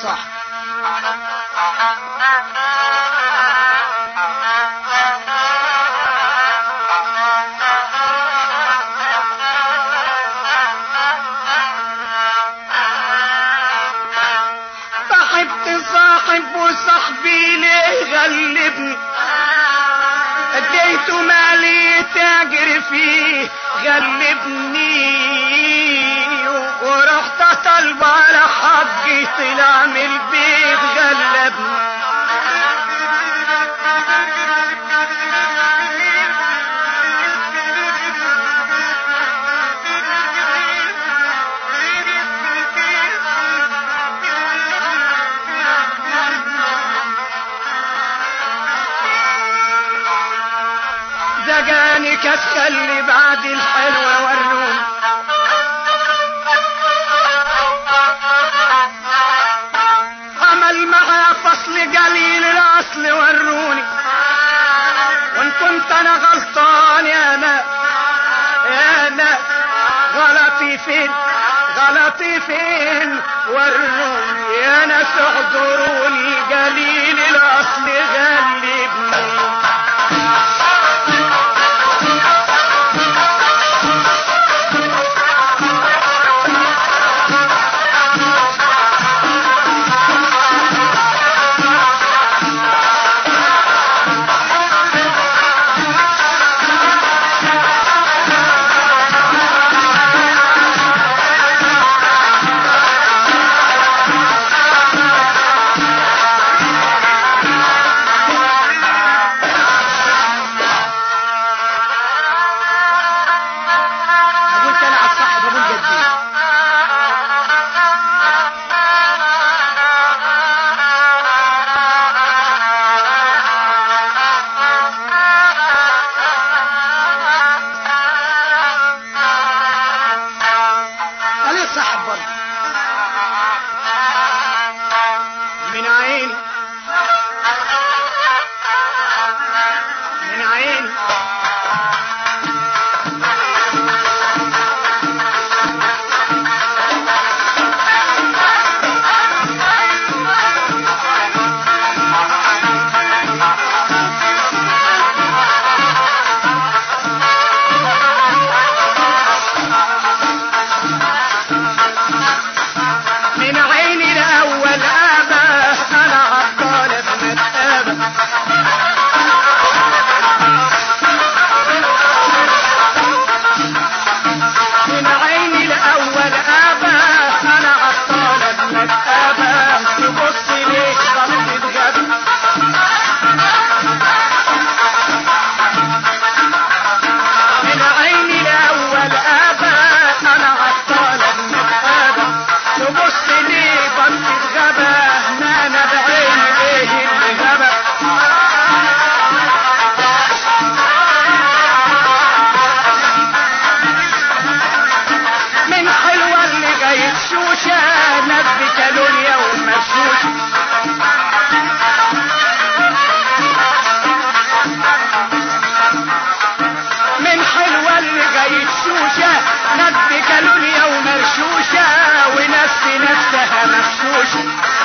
الصاحب صاحبت صاحب وصاحبي ليه غلبني اديته مالي تاجر فيه غلبني ورحت طلب على حقي طلع من البيت غلبني زجاني كسل بعد الحلوة والنوم عمل معاه فصل قليل الاصل وروني وان كنت انا غلطان يا انا يا انا غلطي فين غلطي فين وروني يا ناس احضروني قليل الاصل غلبني اقول كان على الصاحب ابو الجديد عليه صاحب برضه من عيني من عيني من عيني الاول ابا انا عالطالب متابع من عيني الاول ابا انا عالطالب متابع تبص ليه غلطة غبي من عيني الاول ابا انا عالطالب متابع تبص لي بصة غبا ما انا بعيني ايه اللي غبا من حلوة اللي جاية شوشة نبي كالونيا ومشوشة من حلوة اللي جاية شوشة نبي كالونيا ومرشوشة ونفسي نفسها مفشوشة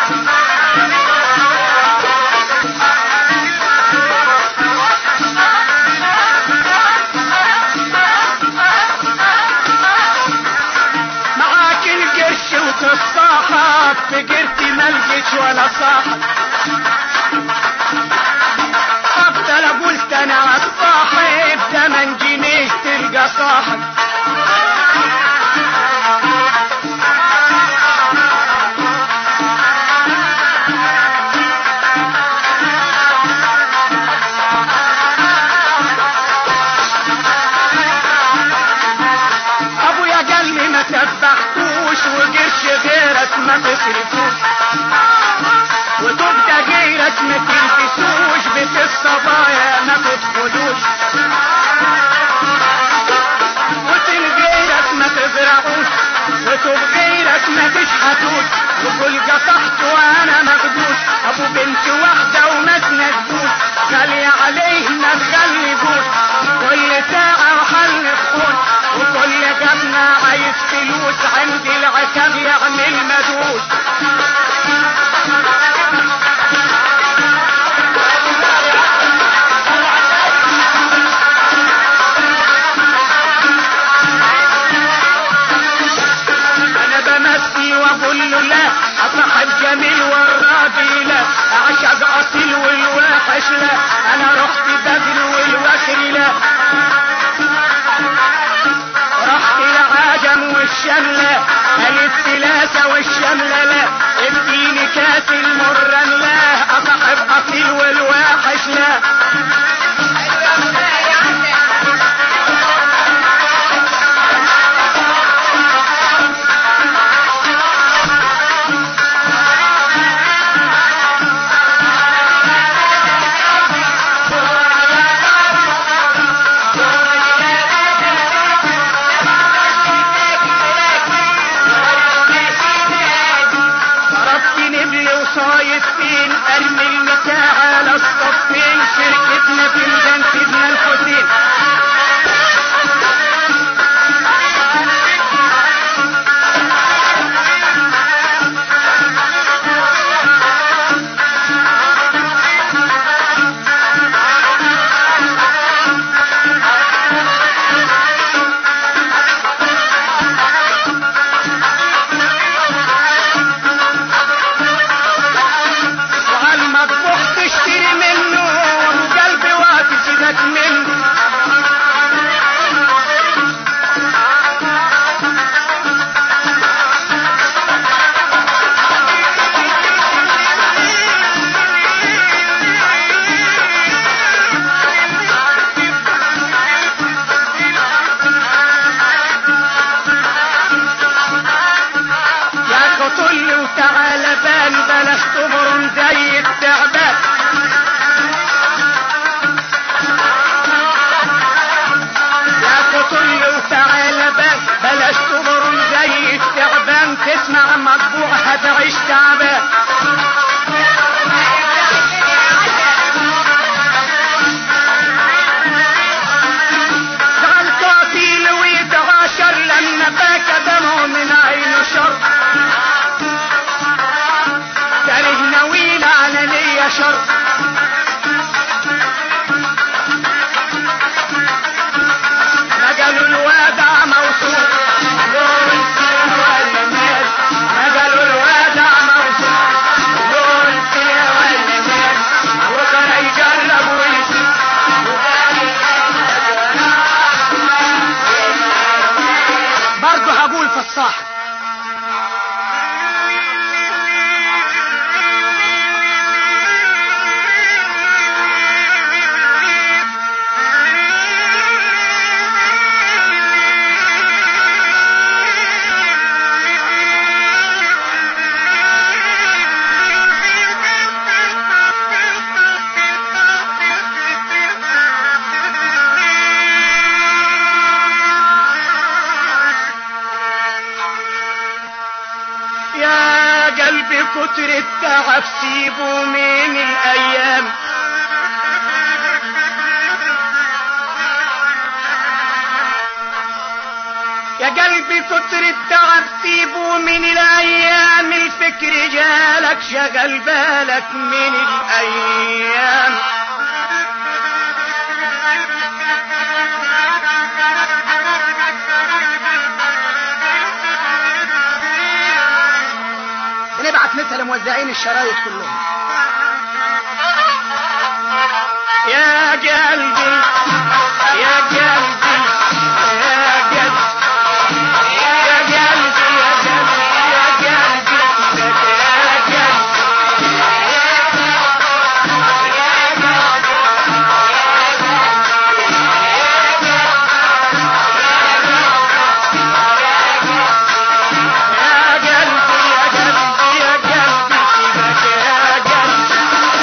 معاك القرش وتصاحب في جرتي ملقتش ولا صاحب افضل اقول انا عالصاحب تمن جنيه تلقى صاحب ابويا قال لي ما تذبحتوش وقرش غيرك ما تصرفوش وتبقى غيرك ما تلبسوش بيت الصبايا ما تدخلوش وتن غيرك ما تزرعوش وتب غيرك ما تشحتوش وكل قطعت وانا مخدوش ابو بنت واحدة وما تنجوش غالية عليه ما تغلبوش كل ساعة وحل خون وكل جبنة عايز فلوس عند العتاب يعمل مدوش تعبان زعل قاتل ويتعاشر لما باكى دمه من عينه شر كاره نويل على نية شر مجال الوادع موصول دور السيرة والناس مجال الوادع موصول دور السيرة والناس وكان يجرب ويسيب برضه هقول في الصاحب يا قلبي كتر التعب سيبه من الايام يا قلبي كتر التعب سيبه من الايام الفكر جالك شغل بالك من الايام بنبعت مثل موزعين الشرايط كلهم يا قلبي يا قلبي يا قلبي يا قلبي يا قلبي يا قلبي يا قلبي يا قلبي يا قلبي يا قلبي سيبك يا قلبي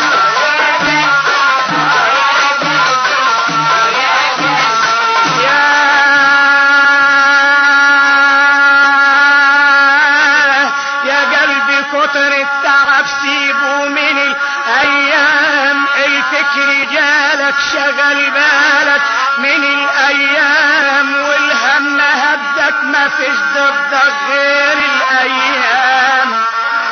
يا يا قلبي كتر التعب سيبه من الايام الفكر جالك شغل بالك من الايام والهم هدك ما فيش ضدك غير الايام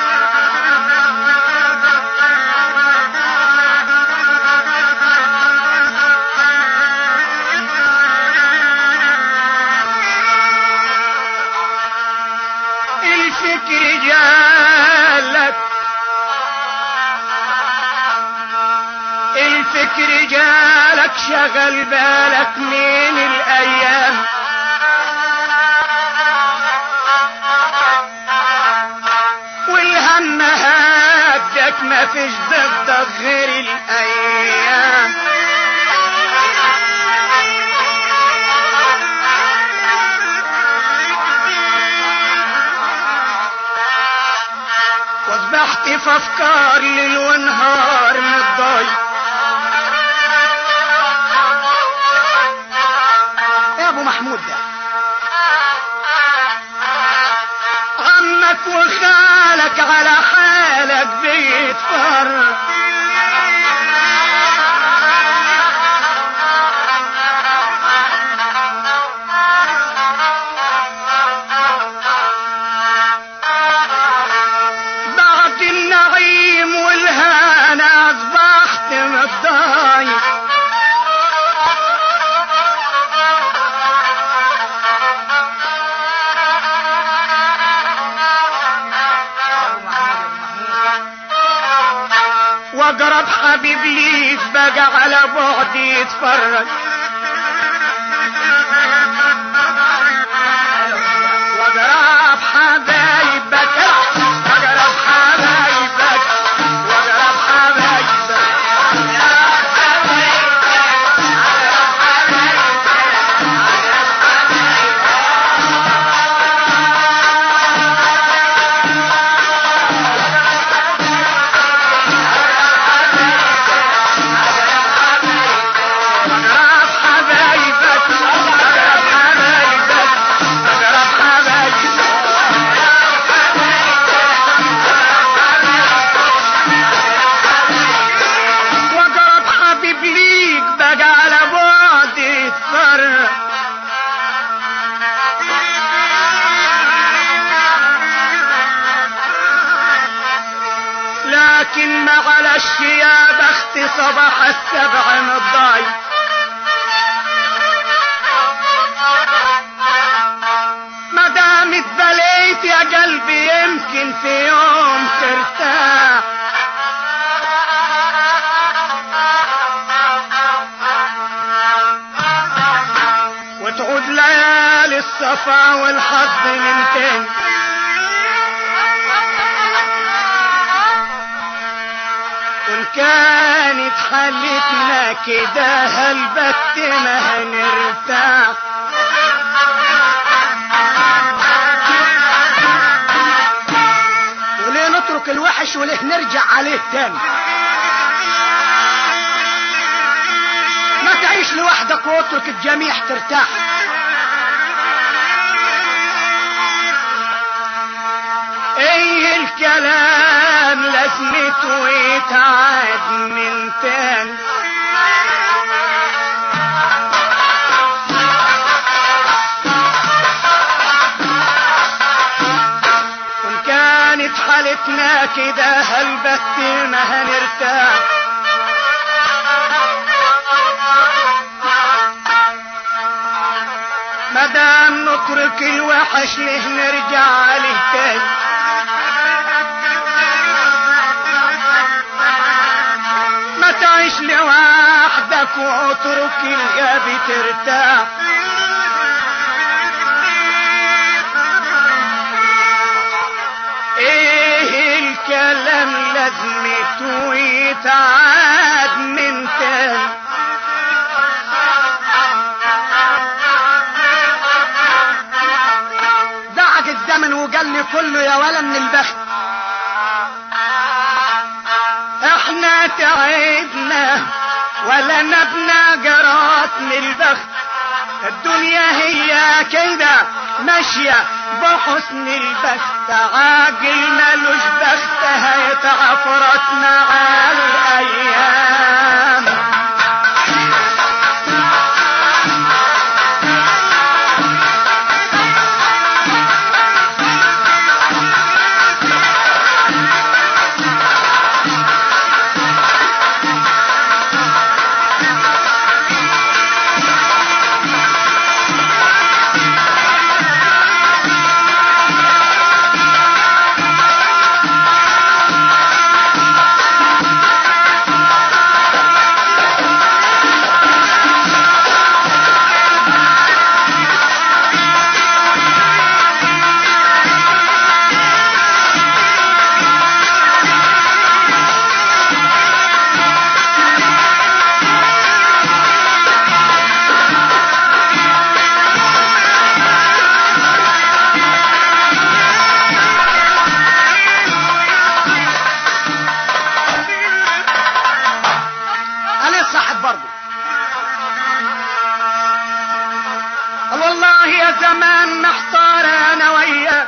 الفكر جالك الفكر جالك شغل بالك من الايام والهم هدك ما فيش ضدك غير الايام واصبحت في افكار ليل ونهار متضايق يا ابو محمود ده عمك وخالك على حالك بيتفرج بعد النعيم والهنا اصبحت متضايق واقرب حبيب ليك بقى على بعد يتفرج واقرب حبايبك واقرب حبايبك واقرب حبايبك واقرب لكن معلش يا بخت صباح السبع مضاي ما دام اتبليت يا قلبي يمكن في يوم ترتاح وتعود ليالي الصفا والحظ من تاني وان كانت حالتنا كده هلبت ما هنرتاح وليه نترك الوحش وليه نرجع عليه تاني ما تعيش لوحدك واترك الجميع ترتاح ايه الكلام لازمته يتعاد من تاني وان كانت حالتنا كده هلبت ما هنرتاح مدام نترك الوحش ليه نرجع عليه تاني ما تعيش لوحدك واترك الغاب ترتاح ايه الكلام لازمته يتعاد من تاني دعك الزمن وقال لي كله يا ولا من البخت احنا تعبنا ولا نبنى جرات من البخت الدنيا هي كده ماشية بحسن البخت عاجل ملوش بخت هيتعفرت مع الأيام انا صاحب برضه قال والله يا زمان محتار انا وياك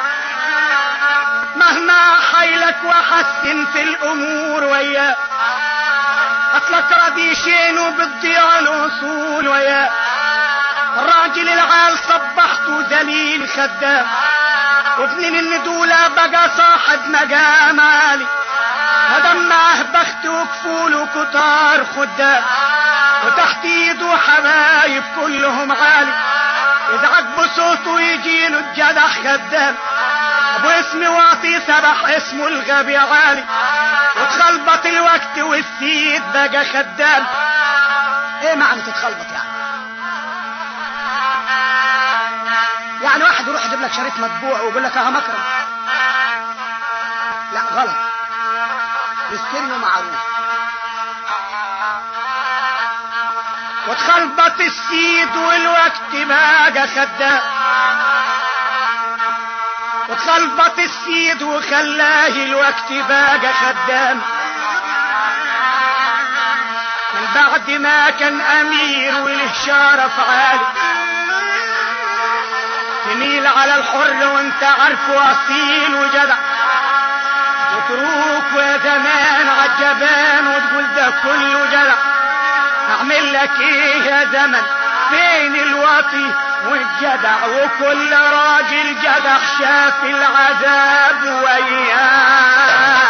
مهما حيلك وحسن في الامور وياك اصلك رضيشين وبتضيع الاصول وياك الراجل العال صبحته ذليل خدام وابن الندولة بقى صاحب مقام عالي هدم معاه بخت وكفول وكتار خدام وتحت ايده حبايب كلهم عالي يزعج بصوته يجيله الجدع خدام ابو اسم واطي سبح اسمه الغبي عالي وتخلبط الوقت والسيد بقى خدام ايه معنى تتخلبط يعني يعني واحد يروح يجيب لك شريط مطبوع ويقول لك اه مكرم لا غلط الاستيريو معروف وتخلبط السيد والوقت بقى خدام وتخلبط السيد وخلاه الوقت بقى خدام من بعد ما كان امير وله شرف عالي تميل على الحر وانت عارفه اصيل وجدع وتروك ويا زمان عالجبان وتقول ده كله جدع اعمل لك ايه يا زمن فين الوطي والجدع وكل راجل جدع شاف العذاب وياه